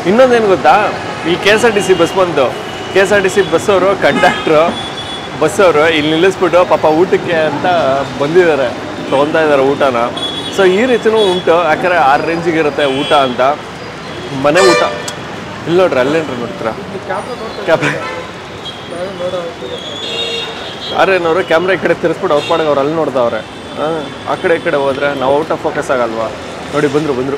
ಇನ್ನೊಂದೇನು ಗೊತ್ತಾ ಈ K S R T C bus ಬಂತು K S R T C ಬಸ್ಸವರು ಕಂಡಕ್ಟ್ರು ಬಸ್ಸವರು ಇಲ್ಲಿ ನಿಲ್ಲಿಸ್ಬಿಟ್ಟು ಪಾಪ ಊಟಕ್ಕೆ ಅಂತ ಬಂದಿದ್ದಾರೆ ತೊಗೊತಾ ಇದ್ದಾರೆ ಊಟನ ಸೊ ಈ ರೀತಿನೂ ಉಂಟು ಯಾಕಂದರೆ ಆ ರೇಂಜಿಗೆ ಇರುತ್ತೆ ಊಟ ಅಂತ ಮನೆ ಊಟ ಇಲ್ಲಿ ನೋಡ್ರಿ ಅಲ್ಲೇನ್ರಿ ನೋಡ್ತೀರಾ ಕ್ಯಾಮ್ರಾ ಯಾರೇನವರು ಕ್ಯಾಮ್ರಾ ಈ ಕಡೆ ತಿರ್ಸ್ಬಿಟ್ಟು ಅವ್ರ ಪಾಡಿಗೆ ಅವ್ರು ಅಲ್ಲಿ ನೋಡ್ದವ್ರೆ ಹಾಂ ಆ ಕಡೆ ಈ ಕಡೆ ಹೋದ್ರೆ ನಾವು ಔಟ್ ಆಫ್ ಫೋಕಸ್ ಆಗಲ್ವಾ ನೋಡಿ ಬಂದರು ಬಂದರು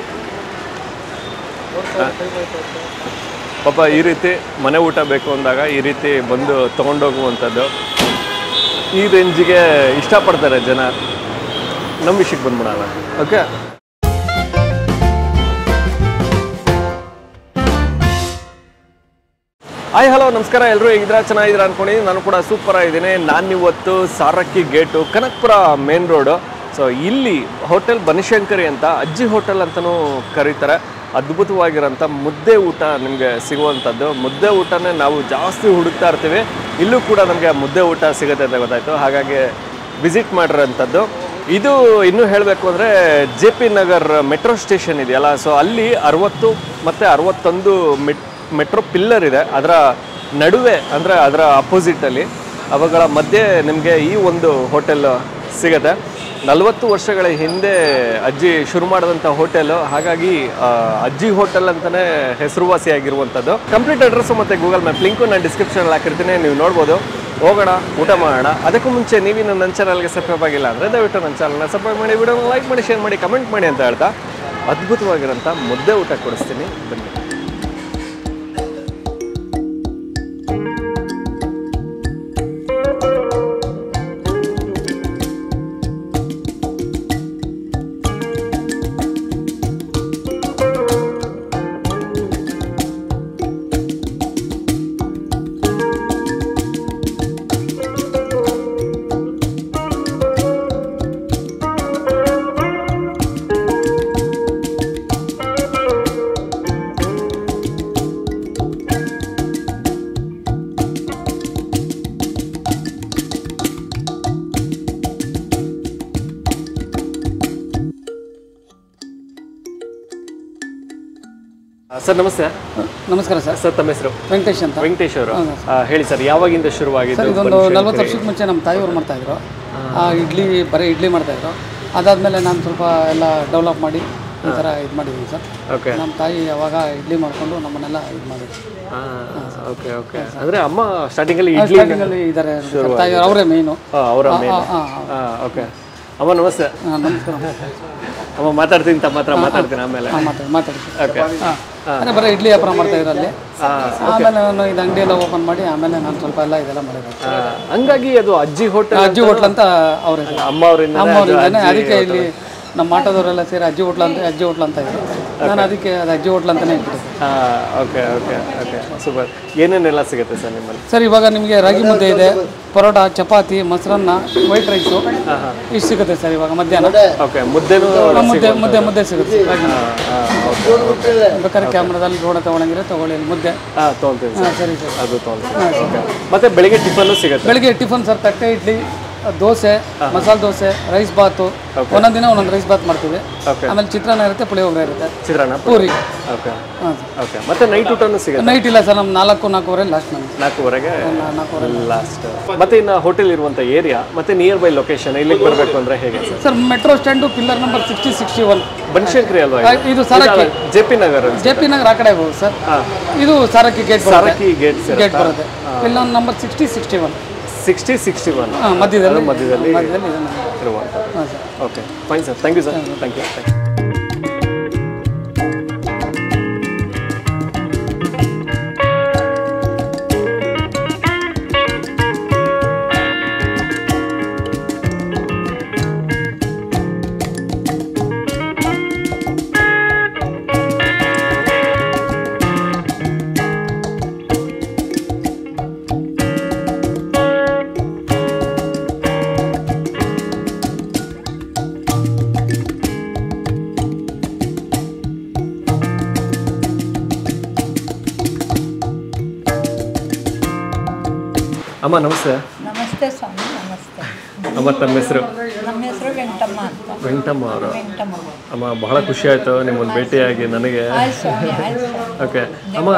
ಪಾಪ ಈ ರೀತಿ ಮನೆ ಊಟ ಬೇಕು ಅಂದಾಗ ಈ ರೀತಿ ಬಂದು ತೊಗೊಂಡೋಗುವಂಥದ್ದು ಈ ರೇಂಜಿಗೆ ಇಷ್ಟಪಡ್ತಾರೆ ಜನ ನಮ್ಮ ವಿಷಯಕ್ಕೆ ಬಂದ್ಬಿಡೋಣ ಓಕೆ ಹಾಯ್ ಹಲೋ ನಮಸ್ಕಾರ ಎಲ್ಲರೂ ಹೇಗಿದ್ರ ಚೆನ್ನಾಗಿದ್ದೀರಾ ಅನ್ಕೊಂಡು ನಾನು ಕೂಡ ಸೂಪರ್ ಆಗಿದ್ದೀನಿ ನಾನು ಇವತ್ತು Sarakki gate Kanakapura main road so ಇಲ್ಲಿ ಹೋಟೆಲ್ ಬನಶಂಕರಿ ಅಂತ ಅಜ್ಜಿ ಹೋಟೆಲ್ ಅಂತಲೂ ಕರೀತಾರೆ ಅದ್ಭುತವಾಗಿರೋಂಥ ಮುದ್ದೆ ಊಟ ನಿಮಗೆ ಸಿಗುವಂಥದ್ದು ಮುದ್ದೆ ಊಟನೇ ನಾವು ಜಾಸ್ತಿ ಹುಡುಕ್ತಾ ಇರ್ತೀವಿ ಇಲ್ಲೂ ಕೂಡ ನಮಗೆ ಮುದ್ದೆ ಊಟ ಸಿಗುತ್ತೆ ಅಂತ ಗೊತ್ತಾಯಿತು ಹಾಗಾಗಿ ವಿಸಿಟ್ ಮಾಡಿರೋಂಥದ್ದು ಇದು ಇನ್ನೂ ಹೇಳಬೇಕು ಅಂದರೆ ಜೆ ಪಿ ನಗರ್ ಮೆಟ್ರೋ ಸ್ಟೇಷನ್ ಇದೆಯಲ್ಲ ಸೊ ಅಲ್ಲಿ ಅರವತ್ತು ಮತ್ತು ಅರವತ್ತೊಂದು ಮೆಟ್ ಮೆಟ್ರೋ ಪಿಲ್ಲರ್ ಇದೆ ಅದರ ನಡುವೆ ಅಂದರೆ ಅದರ ಅಪೋಸಿಟಲ್ಲಿ ಅವುಗಳ ಮಧ್ಯೆ ನಿಮಗೆ ಈ ಒಂದು ಹೋಟೆಲ್ ಸಿಗುತ್ತೆ ನಲವತ್ತು ವರ್ಷಗಳ ಹಿಂದೆ ಅಜ್ಜಿ ಶುರು ಮಾಡಿದಂಥ ಹೋಟೆಲು ಹಾಗಾಗಿ ಆ, ಅಜ್ಜಿ ಹೋಟೆಲ್ ಅಂತಲೇ ಹೆಸರುವಾಸಿಯಾಗಿರುವಂಥದ್ದು ಕಂಪ್ಲೀಟ್ ಅಡ್ರೆಸ್ಸು ಮತ್ತು ಗೂಗಲ್ ಮ್ಯಾಪ್ ಲಿಂಕು ನಾನು ಡಿಸ್ಕ್ರಿಪ್ಷನಲ್ಲಿ ಹಾಕಿರ್ತೀನಿ ನೀವು ನೋಡ್ಬೋದು ಹೋಗೋಣ ಊಟ ಮಾಡೋಣ ಅದಕ್ಕೂ ಮುಂಚೆ ನೀವಿನ್ನು ನನ್ನ ಚಾನಲ್ಗೆ ಸಬ್ಸ್ಕ್ರೈಬ್ ಆಗಿಲ್ಲ ಅಂದರೆ ದಯವಿಟ್ಟು ನನ್ನ ಚಾನಲ್ನ ಸಬ್ಸ್ಕ್ರೈಬ್ ಮಾಡಿ ವಿಡಿಯೋನ ಲೈಕ್ ಮಾಡಿ ಶೇರ್ ಮಾಡಿ ಕಮೆಂಟ್ ಮಾಡಿ ಅಂತ ಹೇಳ್ತಾ ಅದ್ಭುತವಾಗಿರೋಂಥ ಮುದ್ದೆ ಊಟ ಕೊಡಿಸ್ತೀನಿ ಬನ್ನಿ ಸರ್ ನಮಸ್ತೆ ನಮಸ್ಕಾರ ಸರ್ ಸರ್ ತಮ್ಮ ಹೆಸರು ವೆಂಕಟೇಶ್ ಅಂತ ವೆಂಕಟೇಶ್ ಅವರು ಆ, ಹೇಳಿ ಸರ್ ಯಾವಾಗಿಂದ ಶುರುವಾಗಿದ್ದು ಸರ್ ಇದೊಂದು ನಲ್ವತ್ತು ವರ್ಷಕ್ಕೆ ಮುಂಚೆ ನಮ್ಮ ತಾಯಿಯವರು ಮಾಡ್ತಾಯಿದ್ರು ಆ, ಇಡ್ಲಿ ಬರೀ ಇಡ್ಲಿ ಮಾಡ್ತಾಯಿದ್ರು ಅದಾದಮೇಲೆ ನಾನು ಸ್ವಲ್ಪ ಎಲ್ಲ ಡೆವಲಪ್ ಮಾಡಿ ಈ ಥರ ಇದು ಮಾಡಿದ್ದೀನಿ ಸರ್ ಓಕೆ ನಮ್ಮ ತಾಯಿ ಅವಾಗ ಇಡ್ಲಿ ಮಾಡಿಕೊಂಡು ನಮ್ಮನ್ನೆಲ್ಲ ಇದು ಮಾಡಿದ್ರು ಓಕೆ ಓಕೆ ಅಂದ್ರೆ ಅಮ್ಮ ಸ್ಟಾರ್ಟಿಂಗ್ ಅಲ್ಲಿ ಇಡ್ಲಿ ಸ್ಟಾರ್ಟಿಂಗಲ್ಲಿ ಇದ್ದಾರೆ ತಾಯಿ ಅವರೇ ಮೇಯ್ನು ಅವರ ಮೇಲೆ ಹಾಂ ಓಕೆ ಅಮ್ಮ ನಮಸ್ತೆ ನಮಸ್ಕಾರ ಅಮ್ಮ ಮಾತಾಡ್ತೀನಿ ತಮ್ಮ ಹತ್ರ ಮಾತಾಡ್ತೀನಿ ಆಮೇಲೆ ಹಾಂ ಮಾತಾಡಿ ಮಾತಾಡಿ ಓಕೆ ಹಾಂ ಅದೇ ಬರೀ ಇಡ್ಲಿ ವ್ಯಾಪಾರ ಮಾಡ್ತಾಯಿದ್ರು ಅಲ್ಲಿ ಆಮೇಲೆ ನಾನು ಇದು ಅಂಗಡಿ ಎಲ್ಲ ಓಪನ್ ಮಾಡಿ ಆಮೇಲೆ ನಾನು ಸ್ವಲ್ಪ ಎಲ್ಲ ಇದೆಲ್ಲ ಮಾಡಿದ್ದೆ ಹಂಗಾಗಿ ಅದು ಅಜ್ಜಿ ಹೋಟೆಲ್ ಅಜ್ಜಿ ಹೋಟ್ಲ್ ಅಂತ ಅವ್ರ ಹೆಸರು ಅಮ್ಮ ಅವರಿಂದ ಅಮ್ಮವರಿಂದಾನೆ ಅದಕ್ಕೆ ಇಲ್ಲಿ ನಮ್ಮ ಆಟೋದವರೆಲ್ಲ ಸೇರಿ ಅಜ್ಜಿ ಹೋಟ್ಲ್ ಅಂತ ಅಜ್ಜಿ ಹೋಟ್ಲ್ ಅಂತ ಇದ್ರು ನಾನು ಅದಕ್ಕೆ ಅದು ಅಜ್ಜಿ ಹೋಟ್ಲ್ ಅಂತಾನೆ ಇಟ್ಬಿಟ್ಟೆ ಓಕೆ ಓಕೆ ಓಕೆ ಸೂಪರ್ ಏನೇನೆಲ್ಲ ಸಿಗುತ್ತೆ ಸರ್ ನಿಮ್ಮಲ್ಲಿ ಸರ್ ಇವಾಗ ನಿಮಗೆ ರಾಗಿ ಮುದ್ದೆ ಇದೆ ಪರೋಟ ಚಪಾತಿ ಮೊಸರನ್ನ ವೈಟ್ ರೈಸು ಇಷ್ಟು ಸಿಗುತ್ತೆ ಸರ್ ಇವಾಗ ಮಧ್ಯಾಹ್ನ ಓಕೆ ಮುದ್ದೆನೂ ಮುದ್ದೆ ಮುದ್ದೆ ಮುದ್ದೆ ಸಿಗುತ್ತೆ ರಾಗಿ ಮುದ್ದೆ. ಓಕೆ ಬೇಕಾದ್ರೆ ಕ್ಯಾಮ್ರಾದಲ್ಲಿ ರೋಡ ತೊಗೊಳಂಗಿದ್ರೆ ತೊಗೊಳ್ಳಿ ಇಲ್ಲಿ ಮುದ್ದೆ ಹಾಂ ತೊಗೊಳ್ತೀನಿ ಸರ್ ಹಾಂ ಸರಿ ಸರ್ ಅದು ತೊಗೊಳ್ತೀನಿ ಓಕೆ ಮತ್ತೆ ಬೆಳಿಗ್ಗೆ ಟಿಫನ್ನು ಸಿಗುತ್ತೆ ಬೆಳಿಗ್ಗೆ ಟಿಫನ್ ಸರ್ ತಟ್ಟೆ ಇಡ್ಲಿ ದೋಸೆ ಮಸಾಲೆ ದೋಸೆ ರೈಸ್ ಬಾತು ಒಂದೊಂದು ದಿನ ಒಂದೊಂದು ರೈಸ್ ಬಾತ್ ಮಾಡ್ತೀವಿ ಓಕೆ ಆಮೇಲೆ ಚಿತ್ರಾನ್ನ ಇರುತ್ತೆ ಪುಳಿಯೋಗರೆ ಇರುತ್ತೆ ಚಿತ್ರಾನ್ನ ಪೂರಿ ಓಕೆ ಹಾಂ ಸರ್ ಓಕೆ ಮತ್ತೆ ನೈಟ್ ಊಟನೂ ಸಿಗುತ್ತೆ ನೈಟ್ ಇಲ್ಲ ಸರ್ ನಮ್ಮ ನಾಲ್ಕು ನಾಲ್ಕೂವರೆ ಲಾಸ್ಟ್ ನಮಗೆ ನಾಲ್ಕೂವರೆಗೆ ನಾಲ್ಕೂವರೆ ಲಾಸ್ಟ್ ಮತ್ತೆ ಇನ್ನು ಹೋಟೆಲ್ ಇರುವಂಥ ಏರಿಯಾ ಮತ್ತೆ ನಿಯರ್ ಬೈ ಲೊಕೇಶನ್ ಇಲ್ಲಿಗೆ ಬರಬೇಕು ಅಂದ್ರೆ ಹೇಗೆ sir sir metro stand pillar number sixty sixty one Banashankari ಅಲ್ವಾ ಇದು ಸಾರಕ್ಕಿ ಜೆ ಪಿ ನಗರ್ ಜೆ ಪಿ ನಗರ್ ಆ ಕಡೆ ಹೋಗುದು ಸರ್ ಇದು ಸಾರಕ್ಕಿ ಗೇಟ್ ಬರುತ್ತೆ ಸಾರಕ್ಕಿ ಗೇಟ್ ಗೇಟ್ ಬರುತ್ತೆ pillar number sixty sixty one sixty sixty one ಮಧ್ಯದಲ್ಲಿ ಮಧ್ಯದಲ್ಲಿ ಮಧ್ಯದಲ್ಲಿ ಇದೆ ನಮ್ಮದು. ಇರುವಂಥ ಹಾಂ sir okay fine sir thank you sir thank you ಅಮ್ಮ ನಮಸ್ತೆ ನಮಸ್ತೆ ಸ್ವಾಮಿ ನಮಸ್ತೆ ಅಮ್ಮ ತಮ್ಮ ಹೆಸರು ನಮ್ಮ ಹೆಸರು ವೆಂಕಟಮ್ಮ ಅಂತ ವೆಂಕಟಮ್ಮ ಅವರು ವೆಂಕಟಮ್ಮ ಅಮ್ಮ ಬಹಳ ಖುಷಿ ಆಯಿತು ನಿಮ್ಮನ್ನು ಭೇಟಿಯಾಗಿ ನನಗೆ ಆಯ್ತು ಸ್ವಾಮಿ ಆಯ್ತು ಸ್ವಾಮಿ ಓಕೆ ಅಮ್ಮ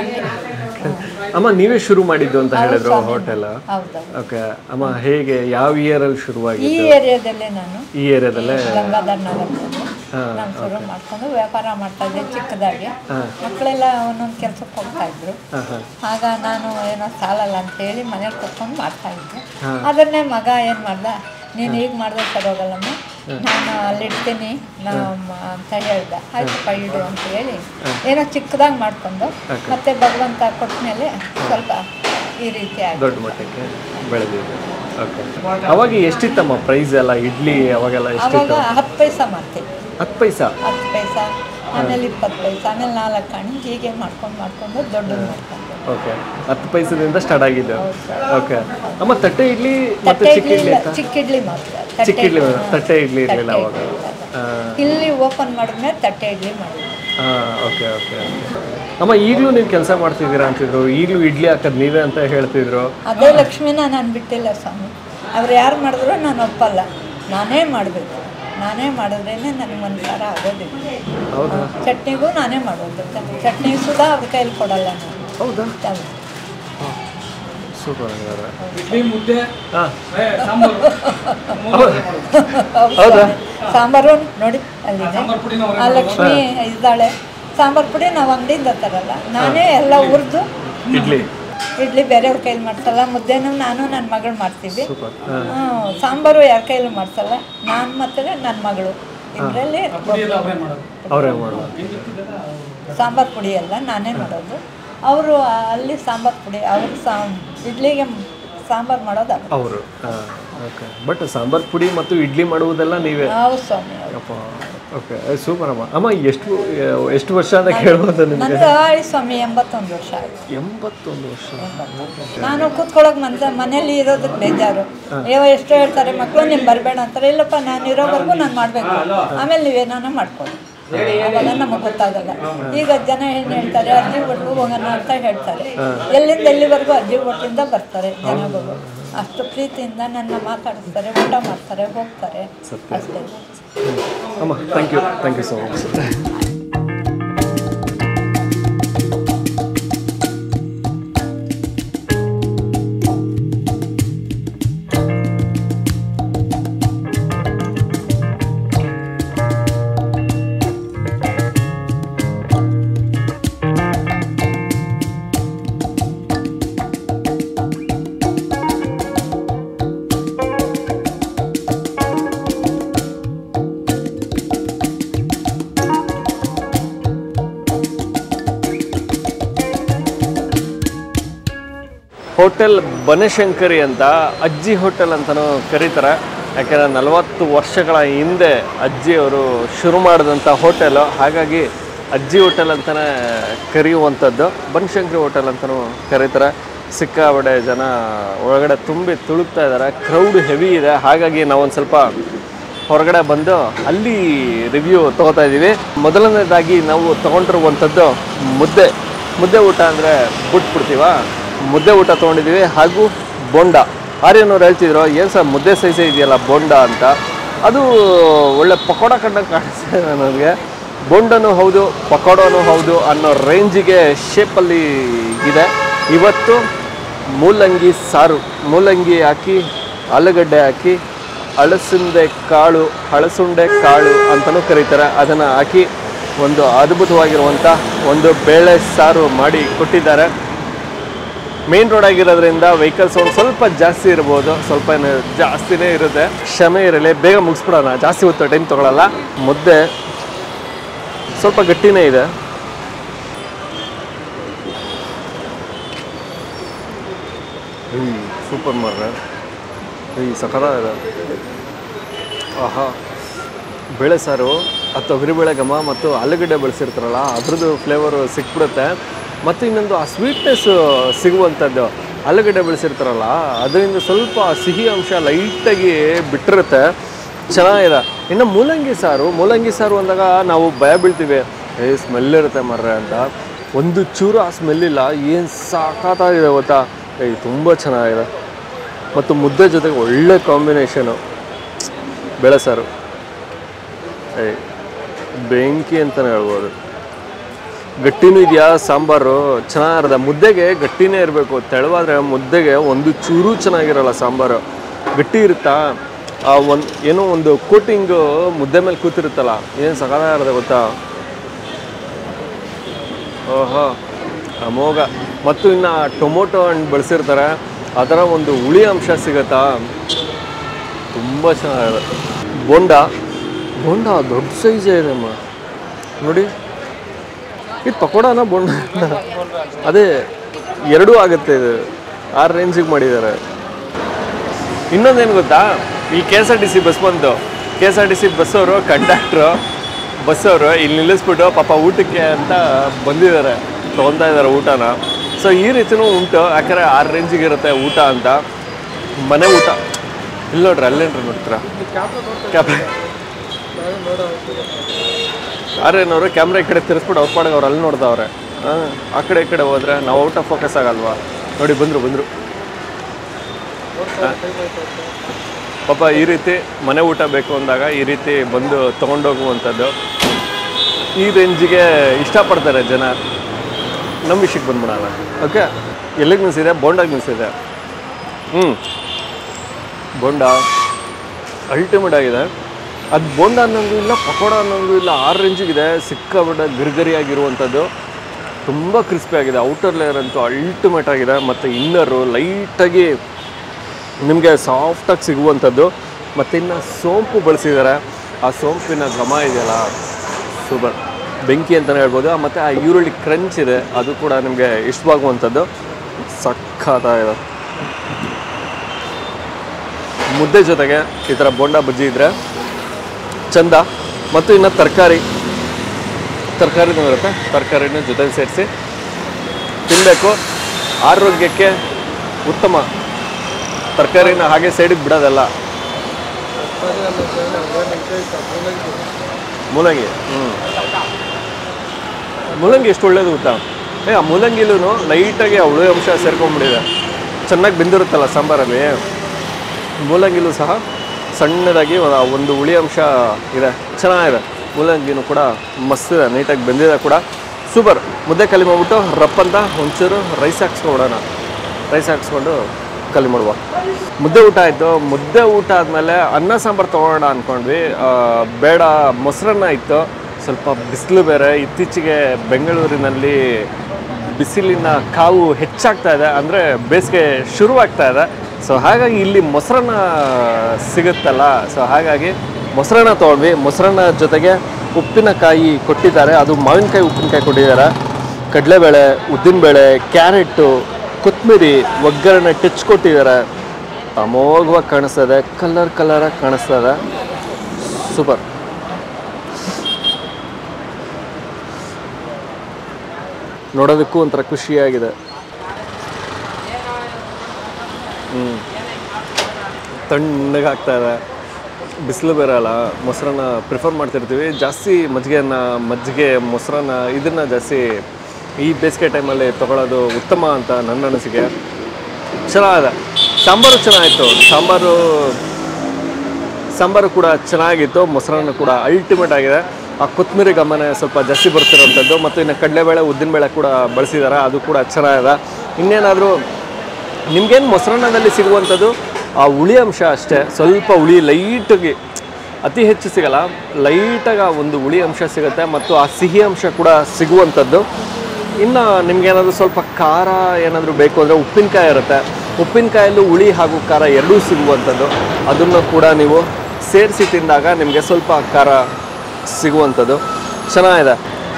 ಅಮ್ಮ ನೀವೇ ಶುರು ಮಾಡಿದ್ದು ಅಂತ ಹೇಳಿದ್ರು ಹೋಟೆಲ್ ಹೌದೌದು ಓಕೆ ಅಮ್ಮ ಹೇಗೆ ಯಾವ ಇಯರಲ್ಲಿ ಈ ಶುರುವಾಗಿದ್ದು ಏರಿಯಾದಲ್ಲೇ ನಾನು ಈ ಏರಿಯಾದಲ್ಲೇ ಗಂಗಾಧರ್ ನಗರದಲ್ಲಿ ನಾನು ಶುರು ಮಾಡ್ಕೊಂಡು ವ್ಯಾಪಾರ ಮಾಡ್ತಾ ಇದ್ದೆ ಚಿಕ್ಕದಾಗಿ ಮಕ್ಕಳೆಲ್ಲ ಒಂದೊಂದು ಕೆಲಸಕ್ಕೆ ಹೋಗ್ತಾ ಇದ್ರು ಹಾಂ ಹಾಂ ಆಗ ನಾನು ಏನೋ ಸಾಲಲ್ಲ ಅಂತ ಹೇಳಿ ಮನೇಲಿ ಕೂತ್ಕೊಂಡು ಮಾಡ್ತಾ ಇದ್ದೆ ಅದನ್ನೇ ಮಗ ಏನು ಮಾಡ್ದ ನೀನು ಈಗ ಮಾಡಿದ್ರೆ ಸರೋಗಲ್ಲಮ್ಮ ನಾನು ಅಲ್ಲಿಡ್ತೀನಿ ನಮ್ಮ ಅಂತ ಹೇಳ್ದ ಆಯ್ತಪ್ಪ ಇಡು ಅಂತ ಹೇಳಿ ಏನೋ ಚಿಕ್ಕದಾಗಿ ಮಾಡ್ಕೊಂಡು ಮತ್ತೆ ಭಗವಂತ ಕೊಟ್ಟ ಮೇಲೆ ಸ್ವಲ್ಪ ಈ ರೀತಿ ಆಗಿ ದೊಡ್ಡ ಮಟ್ಟಕ್ಕೆ ಬೆಳೆದಿದೆ ಓಕೆ ಅವಾಗ ಎಷ್ಟಿತ್ತಮ್ಮ ಪ್ರೈಸ್ ಎಲ್ಲ ಇಡ್ಲಿ ಅವಾಗೆಲ್ಲ ಎಷ್ಟಿತ್ತು ಅವಾಗ ಹತ್ತು ಪೈಸ ಮಾಡ್ತೀವಿ ಹತ್ತು ಪೈಸಾ ಹತ್ತು ಪೈಸ ಆಮೇಲೆ ಇಪ್ಪತ್ತು ಪೈಸ ಆಮೇಲೆ ನಾಲ್ಕು ಕಾಣಿ ಹೀಗೆ ಮಾಡ್ಕೊಂಡು ಮಾಡ್ಕೊಂಡು ದೊಡ್ಡದು ಮಾಡ್ಕೊಂಡು ಓಕೆ ಹತ್ತು ಪೈಸದಿಂದ ಸ್ಟಾರ್ಟ್ ಆಗಿದ್ದು ಓಕೆ ಅಮ್ಮ ತಟ್ಟೆ ಇಡ್ಲಿ ಮತ್ತೆ ತಟ್ಟೆ ಚಿಕ್ಕ ಇಡ್ಲಿ ಇಡ್ಲಿ ಇಲ್ಲ ಅಂತ ಚಿಕ್ಕ ಇಡ್ಲಿ ಮಾತ್ರ ಚಿಕ್ಕ ತಟ್ಟೆ ಇಡ್ಲಿ ಇಡ್ಲಿ. ತಟ್ಟೆ ಇಡ್ಲಿ ಇರಲಿಲ್ಲ ತಟ್ಟೆ ಅವಾಗ ಇಡ್ಲಿ ಇಲ್ಲ. ಹಾಂ ಇಲ್ಲಿ ಓಪನ್ ಮಾಡಿದ್ಮೇಲೆ ತಟ್ಟೆ ಇಡ್ಲಿ ಮಾಡಿದ್ವಿ ಹಾಂ ಓಕೆ ಓಕೆ ಓಕೆ ಅಮ್ಮ ಈಗಲೂ ನೀವು ಕೆಲಸ ಮಾಡ್ತಿದ್ದೀರಾ ಅಂತಿದ್ರು ಈಗಲೂ ಇಡ್ಲಿ ಹಾಕೋದು ನೀವೇ ಅಂತ ಹೇಳ್ತಿದ್ರು ಅದೇ ಲಕ್ಷ್ಮಿನ ನಾನು ಬಿಟ್ಟಿಲ್ಲ ಸ್ವಾಮಿ ಅವ್ರು ಯಾರು ಮಾಡಿದ್ರು ನಾನು ಒಪ್ಪಲ್ಲ ನಾನೇ ಮಾಡಬೇಕು ನಾನೇ ಮಾಡಿದ್ರೇನೆ ನನಗೆ ಒಂದು ಥರ ಆಗೋದಿಲ್ಲ ಹೌದಾ ಚಟ್ನಿಗೂ ನಾನೇ ಮಾಡೋದು ಚಟ್ನಿ ಸುಧಾ ಅವ್ರ ಕೈಲಿ ಕೊಡಲ್ಲ ನಾನು ಹೌದಾ ಹೌದು. ಸೂಪರ್ ಹಂಗಾದ್ರೆ ಇಡ್ಲಿ ಮುದ್ದೆ ಹಾಂ ಸಾಂಬಾರು ಹೌದು ಹೌದಾ? ಸ್ವಾಮಿ. ಸಾಂಬಾರು ನೋಡಿ ಅಲ್ಲಿದೆ ಸಾಂಬಾರು ಪುಡಿನ ಆ ಲಕ್ಷ್ಮಿ ಇದ್ದಾಳೆ ಸಾಂಬಾರು ಪುಡಿ ನಾವು ಅಂಗಡಿಯಿಂದ ತರಲ್ಲ ನಾನೇ ಎಲ್ಲ ಹುರಿದು ಇಡ್ಲಿ ಇಡ್ಲಿ ಬೇರೆಯವ್ರ ಕೈಲಿ ಮಾಡ್ಸಲ್ಲ ಮುದ್ದೆನೂ ನಾನು ನನ್ನ ಮಗಳು ಮಾಡ್ತೀವಿ ಸೂಪರ್ ಹಾಂ ಹ್ಮ್, ಸಾಂಬಾರು ಯಾರ ಕೈಲೂ ಮಾಡ್ಸಲ್ಲ ನಾನು ಮತ್ತೆ ನನ್ನ ಮಗಳು ಇದರಲ್ಲಿ ಎಲ್ಲ ಅವರೇ ಮಾಡೋದು ಅವರೇ ಮಾಡೋದು ಸಾಂಬಾರು ಪುಡಿ ಎಲ್ಲ ನಾನೇ ಮಾಡೋದು ಅವರು ಅಲ್ಲಿ ಸಾಂಬಾರು ಪುಡಿ ಅವರು ಸಾಂ ಇಡ್ಲಿಗೆ ಸಾಂಬಾರು ಮಾಡೋದು ಅವ್ರು. ಅವರು ಹಾಂ ಓಕೆ ಬಟ್ ಸಾಂಬಾರ್ ಪುಡಿ ಮತ್ತು ಇಡ್ಲಿ ಮಾಡುವುದೆಲ್ಲ ನೀವೇ ಹೌದು ಸ್ವಾಮಿ ಹೌದು. ಅಪ್ಪ ಓಕೆ ಸೂಪರ್ ಅಮ್ಮ ಅಮ್ಮ ಎಷ್ಟು ಎಷ್ಟು ವರ್ಷ ಅಂತ ಕೇಳ್ಬೋದು ನಿಮಗೆ ನಂದು ಆಯ್ತು ಸ್ವಾಮಿ ಎಂಬತ್ತೊಂದು ವರ್ಷ ಆಯ್ತು ಎಂಬತ್ತೊಂದು ವರ್ಷ ನಾನು ಕೂತ್ಕೊಳ್ಳೋಕೆ ಮನ್ಸ ಮನೇಲಿ ಇರೋದಕ್ಕೆ ಬೇಜಾರು ಅಯ್ಯೋ ಎಷ್ಟೋ ಹೇಳ್ತಾರೆ ಮಕ್ಕಳು ನೀನು ಬರಬೇಡ ಅಂತಾರೆ ಇಲ್ಲಪ್ಪ ನಾನು ಇರೋವರೆಗೂ ನಾನು ಮಾಡಬೇಕು ಆಮೇಲೆ ನೀವೇನಾನ ಮಾಡ್ಕೊಳ್ಳಿ ಅವಾಗ ನಮಗೆ ಗೊತ್ತಾಗಲ್ಲ ಈಗ ಜನ ಏನು ಹೇಳ್ತಾರೆ ಅಜ್ಜಿ ಒಟ್ಟು ಹೋಗೋಣ ಅಂತ ಹೇಳ್ತಾರೆ ಎಲ್ಲಿಂದ ಎಲ್ಲಿವರೆಗೂ ಅಜ್ಜಿ ಒಟ್ಟಿಂದ ಬರ್ತಾರೆ ಜನಗಳು ಅಷ್ಟು ಪ್ರೀತಿಯಿಂದ ನನ್ನ ಮಾತಾಡಿಸ್ತಾರೆ ಊಟ ಮಾಡ್ತಾರೆ ಹೋಗ್ತಾರೆ ಅಷ್ಟೇ ಅಮ್ಮ thank you thank you so much hotel Banashankari ಅಂತ ಅಜ್ಜಿ ಹೋಟೆಲ್ ಅಂತಲೂ ಕರೀತಾರೆ ಯಾಕೆಂದರೆ ನಲವತ್ತು ವರ್ಷಗಳ ಹಿಂದೆ ಅಜ್ಜಿಯವರು ಶುರು ಮಾಡಿದಂಥ ಹೋಟೆಲು ಹಾಗಾಗಿ ಅಜ್ಜಿ ಹೋಟೆಲ್ ಅಂತಲೇ ಕರೆಯುವಂಥದ್ದು ಬನಶಂಕರಿ ಹೋಟೆಲ್ ಅಂತಲೂ ಕರೀತಾರೆ ಸಿಕ್ಕಾಬಡೆ ಜನ ಒಳಗಡೆ ತುಂಬಿ ತುಳುಕ್ತಾ ಇದ್ದಾರೆ ಕ್ರೌಡ್ ಹೆವಿ ಇದೆ ಹಾಗಾಗಿ ನಾವೊಂದು ಸ್ವಲ್ಪ ಹೊರಗಡೆ ಬಂದು ಅಲ್ಲಿ ರಿವ್ಯೂ ತೊಗೋತಾ ಇದ್ದೀವಿ ಮೊದಲನೇದಾಗಿ ನಾವು ತೊಗೊಂಡಿರುವಂಥದ್ದು ಮುದ್ದೆ ಮುದ್ದೆ ಊಟ ಅಂದರೆ ಬಿಟ್ಬಿಡ್ತೀವ ಮುದ್ದೆ ಊಟ ತೊಗೊಂಡಿದ್ದೀವಿ ಹಾಗೂ ಬೋಂಡ ಆರ್ಯನವ್ರು ಹೇಳ್ತಿದ್ರು ಏನು ಸರ್ ಮುದ್ದೆ ಸೈಜೇ ಇದೆಯಲ್ಲ ಬೋಂಡ ಅಂತ ಅದು ಒಳ್ಳೆ ಪಕೋಡ ಕಂಡಂಗೆ ಕಾಣಿಸ್ತಿದೆ ನನಗೆ ಬೋಂಡನೂ ಹೌದು ಪಕೋಡನೂ ಹೌದು ಅನ್ನೋ ರೇಂಜಿಗೆ ಶೇಪಲ್ಲಿ ಇದೆ ಇವತ್ತು ಮೂಲಂಗಿ ಸಾರು ಮೂಲಂಗಿ ಹಾಕಿ ಆಲೂಗಡ್ಡೆ ಹಾಕಿ ಅಳಸುಂಡೆ ಕಾಳು ಹಳಸುಂಡೆ ಕಾಳು ಅಂತಲೂ ಕರೀತಾರೆ ಅದನ್ನು ಹಾಕಿ ಒಂದು ಅದ್ಭುತವಾಗಿರುವಂಥ ಒಂದು ಬೇಳೆ ಸಾರು ಮಾಡಿ ಕೊಟ್ಟಿದ್ದಾರೆ ಮೇನ್ ರೋಡ್ ಆಗಿರೋದ್ರಿಂದ ವೆಹಿಕಲ್ಸ್ ಒಂದು ಸ್ವಲ್ಪ ಜಾಸ್ತಿ ಇರ್ಬೋದು ಸ್ವಲ್ಪ ಏನು ಜಾಸ್ತಿನೇ ಇರುತ್ತೆ ಕ್ಷಮೆ ಇರಲಿ ಬೇಗ ಮುಗಿಸ್ಬಿಡೋಣ ಜಾಸ್ತಿ ಹೊತ್ತು ಟೈಮ್ ತೊಗೊಳಲ್ಲ ಮುದ್ದೆ ಸ್ವಲ್ಪ ಗಟ್ಟಿನೇ ಇದೆ ಸೂಪರ್ ಮಾರ್ರೆ ಈ ಸಕರ ಇದೆ ಆಹಾ ಬೇಳೆ ಸಾರು ಆ ತೊಗರಿಬೇಳೆ ಘಮ ಮತ್ತು ಆಲೂಗಡ್ಡೆ ಬೆಳೆಸಿರ್ತಾರಲ್ಲ ಅದ್ರದ್ದು ಫ್ಲೇವರು ಸಿಕ್ಬಿಡುತ್ತೆ ಮತ್ತು ಇನ್ನೊಂದು ಆ ಸ್ವೀಟ್ನೆಸ್ ಸಿಗುವಂಥದ್ದು ಆಲೂಗಡ್ಡೆ ಬೆಳೆಸಿರ್ತಾರಲ್ಲ ಅದರಿಂದ ಸ್ವಲ್ಪ ಸಿಹಿ ಅಂಶ ಲೈಟಾಗಿ ಬಿಟ್ಟಿರುತ್ತೆ ಚೆನ್ನಾಗಿದೆ ಇನ್ನು ಮೂಲಂಗಿ ಸಾರು ಮೂಲಂಗಿ ಸಾರು ಅಂದಾಗ ನಾವು ಭಯ ಬೀಳ್ತೀವಿ ಏ ಸ್ಮೆಲ್ ಇರುತ್ತೆ ಮರ್ರೆ ಅಂತ ಒಂದು ಚೂರು ಆ ಸ್ಮೆಲ್ ಇಲ್ಲ ಏನು ಸಾಕಾಗಿದೆ ಗೊತ್ತಾ ಏಯ್ ತುಂಬ ಚೆನ್ನಾಗಿದೆ ಮತ್ತು ಮುದ್ದೆ ಜೊತೆಗೆ ಒಳ್ಳೆ ಕಾಂಬಿನೇಷನು ಬೇಳೆ ಸಾರು ಏ ಬೆಂಕಿ ಅಂತಲೇ ಹೇಳ್ಬೋದು ಗಟ್ಟಿನೂ ಇದೆಯಾ ಸಾಂಬಾರು ಚೆನ್ನಾಗಿರದ ಮುದ್ದೆಗೆ ಗಟ್ಟಿನೇ ಇರಬೇಕು ತೆಳುವಾದ್ರೆ ಮುದ್ದೆಗೆ ಒಂದು ಚೂರು ಚೆನ್ನಾಗಿರಲ್ಲ ಸಾಂಬಾರು ಗಟ್ಟಿ ಇರುತ್ತಾ ಆ ಒಂದು ಏನೋ ಒಂದು ಕೋಟಿಂಗು ಮುದ್ದೆ ಮೇಲೆ ಕೂತಿರುತ್ತಲ್ಲ ಏನು ಸಕಾಲ ಗೊತ್ತಾ ಓಹೋ ಅಮೋಘ ಮತ್ತು ಇನ್ನು ಟೊಮೊಟೊ ಹಣ್ಣು ಬಳಸಿರ್ತಾರೆ ಆ ಥರ ಒಂದು ಹುಳಿ ಅಂಶ ಸಿಗತ್ತಾ ತುಂಬ ಚೆನ್ನಾಗಿದೆ ಬೋಂಡ ಬೋಂಡ ದೊಡ್ಡ ಸೈಜೇ ಇದೆ ಅಮ್ಮ ನೋಡಿ ಇದು ಪಕೋಡನ ಬೋಂಡ ಅದೇ ಎರಡೂ ಆಗುತ್ತೆ ಇದು ಆ ರೇಂಜಿಗೆ ಮಾಡಿದ್ದಾರೆ ಇನ್ನೊಂದೇನು ಗೊತ್ತಾ ಈ K S R T C bus ಬಂತು K S R T C ಬಸ್ಸವರು ಕಂಡಕ್ಟ್ರು ಬಸ್ಸವರು ಇಲ್ಲಿ ನಿಲ್ಲಿಸ್ಬಿಟ್ಟು ಪಾಪ ಊಟಕ್ಕೆ ಅಂತ ಬಂದಿದ್ದಾರೆ ತೊಗೊತಾ ಇದ್ದಾರೆ ಊಟನ ಸೊ ಈ ರೀತಿನೂ ಉಂಟು ಯಾಕಂದರೆ ಆ ರೇಂಜಿಗೆ ಇರುತ್ತೆ ಊಟ ಅಂತ ಮನೆ ಊಟ ಇಲ್ಲಿ ನೋಡ್ರಿ ಅಲ್ಲೇನ್ರಿ ನೋಡ್ತೀರಾ ಕ್ಯಾಮ್ರಾ ಯಾರೇನವರು ಕ್ಯಾಮ್ರಾ ಈ ಕಡೆ ತಿರ್ಸ್ಬಿಟ್ಟು ಅವ್ರ ಪಾಡಿಗೆ ಅವ್ರು ಅಲ್ಲಿ ನೋಡ್ದವ್ರೆ ಹಾಂ ಆ ಕಡೆ ಈ ಕಡೆ ಹೋದ್ರೆ ನಾವು ಔಟ್ ಆಫ್ ಫೋಕಸ್ ಆಗಲ್ವಾ ನೋಡಿ ಬಂದರು ಬಂದರು ಪಾಪ ಈ ರೀತಿ ಮನೆ ಊಟ ಬೇಕು ಅಂದಾಗ ಈ ರೀತಿ ಬಂದು ತೊಗೊಂಡೋಗುವಂಥದ್ದು ಈ ರೇಂಜಿಗೆ ಇಷ್ಟಪಡ್ತಾರೆ ಜನ ನಮ್ಮ ವಿಷಯಕ್ಕೆ ಬಂದ್ಬಿಡೋಣ ಓಕೆ ಎಲ್ಲಿಗೆ ನಿಲ್ಸಿದೆ ಬೋಂಡಾಗಿ ನಿಲ್ಸಿದೆ ಹ್ಞೂ ಬೋಂಡ ಅಲ್ಟಿಮೇಟ್ ಆಗಿದೆ ಅದು ಬೋಂಡ ಅನ್ನೋಂಗೂ ಇಲ್ಲ ಪಕೋಡ ಅನ್ನೋಂಗೂ ಇಲ್ಲ ಆರು ರೇಂಜಿಗಿದೆ ಸಿಕ್ಕಾಬಿಟ್ಟ ಗರಿಗರಿಯಾಗಿರುವಂಥದ್ದು ತುಂಬ ಕ್ರಿಸ್ಪಿ ಆಗಿದೆ ಔಟರ್ ಲೇಯರ್ ಅಂತೂ ಅಲ್ಟಿಮೇಟ್ ಆಗಿದೆ ಮತ್ತು ಇನ್ನರು ಲೈಟಾಗಿ ನಿಮಗೆ ಸಾಫ್ಟಾಗಿ ಸಿಗುವಂಥದ್ದು ಮತ್ತು ಇನ್ನು ಸೋಂಪು ಬಳಸಿದ್ದಾರೆ ಆ ಸೋಂಪಿನ ಘಮ ಇದೆಯಲ್ಲ ಸೂಪರ್ ಬೆಂಕಿ ಅಂತಲೇ ಹೇಳ್ಬೋದು ಮತ್ತು ಆ ಈರುಳ್ಳಿ ಕ್ರಂಚ್ ಇದೆ ಅದು ಕೂಡ ನಿಮಗೆ ಇಷ್ಟವಾಗುವಂಥದ್ದು ಸಖತ್ತಾಗಿದೆ ಮುದ್ದೆ ಜೊತೆಗೆ ಈ ಥರ ಬೋಂಡ ಬಜ್ಜಿ ಇದ್ದರೆ ಚಂದ ಮತ್ತು ಇನ್ನು ತರಕಾರಿ ತರಕಾರಿನೂ ಇರುತ್ತೆ ತರಕಾರಿನ ಜೊತೆ ಸೇರಿಸಿ ತಿನ್ನಬೇಕು ಆರೋಗ್ಯಕ್ಕೆ ಉತ್ತಮ ತರಕಾರಿನ ಹಾಗೆ ಸೈಡಿಗೆ ಬಿಡೋದಲ್ಲ ಮೂಲಂಗಿ ಹ್ಞೂ ಮೂಲಂಗಿ ಎಷ್ಟು ಒಳ್ಳೇದು ಗೊತ್ತಾ ಏ ಆ ಮೂಲಂಗಿಲೂ ಲೈಟಾಗಿ ಆ ಹುಳಿ ಅಂಶ ಸೇರ್ಕೊಂಡ್ಬಿಟ್ಟಿದೆ ಚೆನ್ನಾಗಿ ಬೆಂದಿರುತ್ತಲ್ಲ ಸಾಂಬಾರಲ್ಲಿ ಮೂಲಂಗಿಲೂ ಸಹ ಸಣ್ಣದಾಗಿ ಒಂದು- ಒಂದು ಹುಳಿ ಅಂಶ ಇದೆ ಚೆನ್ನಾಗಿದೆ ಮೂಲಂಗಿನೂ ಕೂಡ ಮಸ್ತಿದೆ ನೀಟಾಗಿ ಬೆಂದಿದೆ ಕೂಡ ಸೂಪರ್ ಮುದ್ದೆ ಕಲಿ ಮಾಡ್ಬಿಟ್ಟು ರಪ್ಪಂತ ಒಂಚೂರು ರೈಸ್ ಹಾಕ್ಸ್ಕೊಬಿಡೋಣ ರೈಸ್ ಹಾಕ್ಸ್ಕೊಂಡು ಕಲಿ ಮಾಡುವ ಮುದ್ದೆ ಊಟ ಆಯಿತು ಮುದ್ದೆ ಊಟ ಆದಮೇಲೆ ಅನ್ನ ಸಾಂಬಾರು ತೊಗೊಳ್ಳೋಣ ಅಂದ್ಕೊಂಡ್ವಿ ಆ, ಬೇಡ ಮೊಸರನ್ನ ಇತ್ತು ಸ್ವಲ್ಪ ಬಿಸಿಲು ಬೇರೆ ಇತ್ತೀಚೆಗೆ ಬೆಂಗಳೂರಿನಲ್ಲಿ ಬಿಸಿಲಿನ ಕಾವು ಹೆಚ್ಚಾಗ್ತಾ ಇದೆ ಅಂದರೆ ಬೇಸಿಗೆ ಶುರುವಾಗ್ತಾ ಇದೆ ಸೊ ಹಾಗಾಗಿ ಇಲ್ಲಿ ಮೊಸರನ್ನ ಸಿಗುತ್ತಲ್ಲ ಸೊ ಹಾಗಾಗಿ ಮೊಸರನ್ನ ತೊಗೊಂಡ್ವಿ ಮೊಸರನ್ನ ಜೊತೆಗೆ ಉಪ್ಪಿನಕಾಯಿ ಕೊಟ್ಟಿದ್ದಾರೆ ಅದು ಮಾವಿನಕಾಯಿ ಉಪ್ಪಿನಕಾಯಿ ಕೊಟ್ಟಿದ್ದಾರೆ ಕಡಲೆಬೇಳೆ ಉದ್ದಿನಬೇಳೆ ಕ್ಯಾರೆಟು ಕೊತ್ತಂಬರಿ ಒಗ್ಗರಣೆ ಟಚ್ ಕೊಟ್ಟಿದ್ದಾರೆ ಅಮೋಘವಾಗಿ ಕಾಣಿಸ್ತದೆ ಕಲರ್ ಕಲರಾಗಿ ಕಾಣಿಸ್ತದೆ ಸೂಪರ್ ನೋಡೋದಕ್ಕೂ ಒಂಥರ ಖುಷಿಯಾಗಿದೆ ಹ್ಞೂ ತಣ್ಣಗಾಗ್ತಾ ಇದೆ ಬಿಸಿಲು ಬೇರೆ ಅಲ್ಲ ಮೊಸರನ್ನ ಪ್ರಿಫರ್ ಮಾಡ್ತಿರ್ತೀವಿ ಜಾಸ್ತಿ ಮಜ್ಜಿಗೆಯನ್ನು ಮಜ್ಜಿಗೆ ಮೊಸರನ್ನ ಇದನ್ನು ಜಾಸ್ತಿ ಈ ಬೇಸಿಗೆ ಟೈಮಲ್ಲಿ ತೊಗೊಳ್ಳೋದು ಉತ್ತಮ ಅಂತ ನನ್ನ ಅನಿಸಿಕೆ ಚೆನ್ನಾಗಿದೆ ಸಾಂಬಾರು ಚೆನ್ನಾಗಿತ್ತು ಸಾಂಬಾರು ಸಾಂಬಾರು ಕೂಡ ಚೆನ್ನಾಗಿತ್ತು ಮೊಸರನ್ನ ಕೂಡ ಅಲ್ಟಿಮೇಟ್ ಆಗಿದೆ ಆ ಕೊತ್ತಂಬರಿ ಗಮನ ಸ್ವಲ್ಪ ಜಾಸ್ತಿ ಬರ್ತಿರೋಂಥದ್ದು ಮತ್ತು ಇನ್ನು ಕಡಲೆಬೇಳೆ ಉದ್ದಿನಬೇಳೆ ಕೂಡ ಬಳಸಿದ್ದಾರೆ ಅದು ಕೂಡ ಚೆನ್ನಾಗಿದೆ ಇನ್ನೇನಾದರೂ ನಿಮ್ಗೇನು ಮೊಸರನ್ನದಲ್ಲಿ ಸಿಗುವಂಥದ್ದು ಆ ಹುಳಿ ಅಂಶ ಅಷ್ಟೇ ಸ್ವಲ್ಪ ಹುಳಿ ಲೈಟಾಗಿ ಅತಿ ಹೆಚ್ಚು ಸಿಗಲ್ಲ ಲೈಟಾಗಿ ಆ ಒಂದು ಹುಳಿ ಅಂಶ ಸಿಗುತ್ತೆ ಮತ್ತು ಆ ಸಿಹಿ ಅಂಶ ಕೂಡ ಸಿಗುವಂಥದ್ದು ಇನ್ನು ನಿಮ್ಗೇನಾದರೂ ಸ್ವಲ್ಪ ಖಾರ ಏನಾದರೂ ಬೇಕು ಅಂದರೆ ಉಪ್ಪಿನಕಾಯಿ ಇರುತ್ತೆ ಉಪ್ಪಿನಕಾಯಲ್ಲೂ ಹುಳಿ ಹಾಗೂ ಖಾರ ಎರಡೂ ಸಿಗುವಂಥದ್ದು ಅದನ್ನು ಕೂಡ ನೀವು ಸೇರಿಸಿ ತಿಂದಾಗ ನಿಮಗೆ ಸ್ವಲ್ಪ ಖಾರ ಸಿಗುವಂಥದ್ದು ಚೆನ್ನಾಗಿದೆ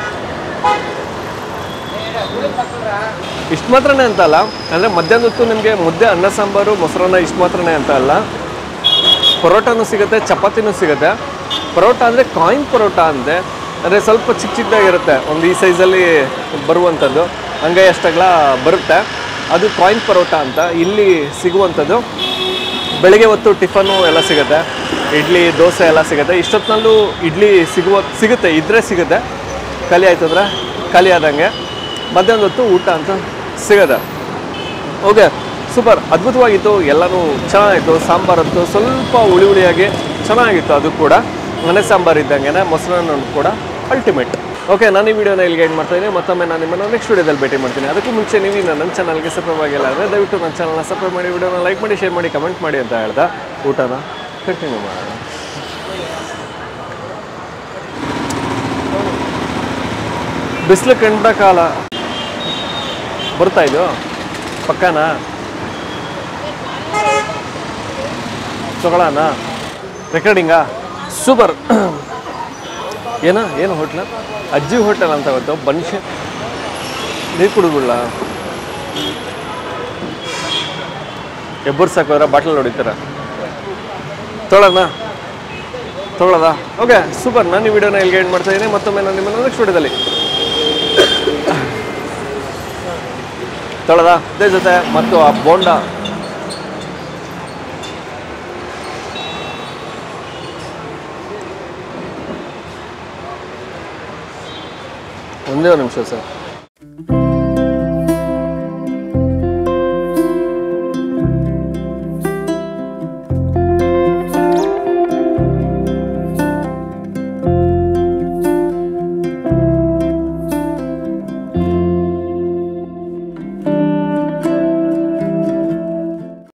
ಇಷ್ಟು ಮಾತ್ರನೇ ಅಂತ ಅಲ್ಲ ಅಂದರೆ ಮಧ್ಯಾಹ್ನ ಹೊತ್ತು ನಿಮಗೆ ಮುದ್ದೆ ಅನ್ನ ಸಾಂಬಾರು ಮೊಸರನ್ನ ಇಷ್ಟು ಮಾತ್ರನೇ ಅಂತ ಅಲ್ಲ ಪರೋಟಾನು ಸಿಗುತ್ತೆ ಚಪಾತಿನೂ ಸಿಗುತ್ತೆ ಪರೋಟ ಅಂದರೆ ಕಾಯಿನ್ ಪರೋಟ ಅಂತೆ ಅಂದರೆ ಸ್ವಲ್ಪ ಚಿಕ್ಕ ಚಿಕ್ಕದಾಗಿರುತ್ತೆ ಒಂದು ಈ ಸೈಜಲ್ಲಿ ಬರುವಂಥದ್ದು ಹಂಗೆ ಅಷ್ಟಗ್ಲ ಬರುತ್ತೆ ಅದು ಕಾಯಿನ್ ಪರೋಟ ಅಂತ ಇಲ್ಲಿ ಸಿಗುವಂಥದ್ದು ಬೆಳಿಗ್ಗೆ ಹೊತ್ತು ಟಿಫನ್ನು ಎಲ್ಲ ಸಿಗುತ್ತೆ ಇಡ್ಲಿ ದೋಸೆ ಎಲ್ಲ ಸಿಗುತ್ತೆ ಇಷ್ಟೊತ್ತಿನಲ್ಲೂ ಇಡ್ಲಿ ಸಿಗುವ ಸಿಗುತ್ತೆ ಇದ್ರೆ ಸಿಗುತ್ತೆ ಖಾಲಿ ಆಯ್ತು ಅಂದ್ರೆ ಖಾಲಿ ಆದಂಗೆ ಮಧ್ಯಾಹ್ನದ ಹೊತ್ತು ಊಟ ಅಂತ ಸಿಗುತ್ತೆ ಓಕೆ ಸೂಪರ್ ಅದ್ಭುತವಾಗಿತ್ತು ಎಲ್ಲನೂ ಚೆನ್ನಾಗಿತ್ತು ಸಾಂಬಾರತ್ತು ಸ್ವಲ್ಪ ಹುಳಿ ಹುಳಿಯಾಗಿ ಚೆನ್ನಾಗಿತ್ತು ಅದು ಕೂಡ ಮನೆ ಸಾಂಬಾರು ಇದ್ದಂಗೆ ಮೊಸರನ್ನ ಕೂಡ ಅಲ್ಟಿಮೇಟ್ ಓಕೆ ನಾನು ಈ ವಿಡಿಯೋನ ಇಲ್ಲಿಗೆ ಎಂಡ್ ಮಾಡ್ತಾ ಇದ್ದೀನಿ ಮತ್ತೊಮ್ಮೆ ನಾನು ನಿಮ್ಮನ್ನು ನೆಕ್ಸ್ಟ್ ವಿಡಿಯೋದಲ್ಲಿ ಭೇಟಿ ಮಾಡ್ತೀನಿ ಅದಕ್ಕೂ ಮುಂಚೆ ನೀವು ಇನ್ನು ನನ್ನ ಚಾನಲ್ಗೆ ಸಬ್ಸ್ಕ್ರೈಬ್ ಆಗಿಲ್ಲ ಅಂದರೆ ದಯವಿಟ್ಟು ನನ್ನ ಚಾನಲ್ನ ಸಬ್ಸ್ಕ್ರೈಬ್ ಮಾಡಿ ವಿಡಿಯೋನ ಲೈಕ್ ಮಾಡಿ ಶೇರ್ ಮಾಡಿ ಕಮೆಂಟ್ ಮಾಡಿ ಅಂತ ಹೇಳ್ದ ಊಟನ ಕಂಟಿನ್ಯೂ ಮಾಡೋಣ ಬಿಸಿಲು ಕಂಡ ಕಾಲ ಬರ್ತಾ ಇದು ಪಕ್ಕನಾ ತಗೊಳ್ಳೋಣ ರೆಕಾರ್ಡಿಂಗಾ ಸೂಪರ್ ಏನ ಏನು ಹೋಟ್ಲ ಅಜ್ಜಿ ಹೋಟೆಲ್ ಅಂತ ಗೊತ್ತು ಬನ್ಶಿ ನೀರು ಕುಡಿದ್ಬಿಡ್ಲ ಎಬ್ಬರು ಸಾಕೋದ್ರ ಬಾಟ್ಲ್ ಹೊಡಿತಾರ ತೊಗೊಳ್ಳೋಣ ತೊಗೊಳ್ಳೋದಾ ಓಕೆ ಸೂಪರ್ ನಾನು ಈ ವಿಡಿಯೋನ ಇಲ್ಲಿಗೆ ಎಂಡ್ ಮಾಡ್ತಾ ಇದ್ದೀನಿ ಮತ್ತೊಮ್ಮೆ ನಾನು ನಿಮ್ಮನ್ನು ನೆಕ್ಸ್ಟ್ ವಿಡಿಯೋದಲ್ಲಿ ತೊಳೆದ ಅದೇ ಜೊತೆ ಮತ್ತು ಆ ಬೋಂಡ ಒಂದೇ ಒಂದು ನಿಮಿಷ ಸರ್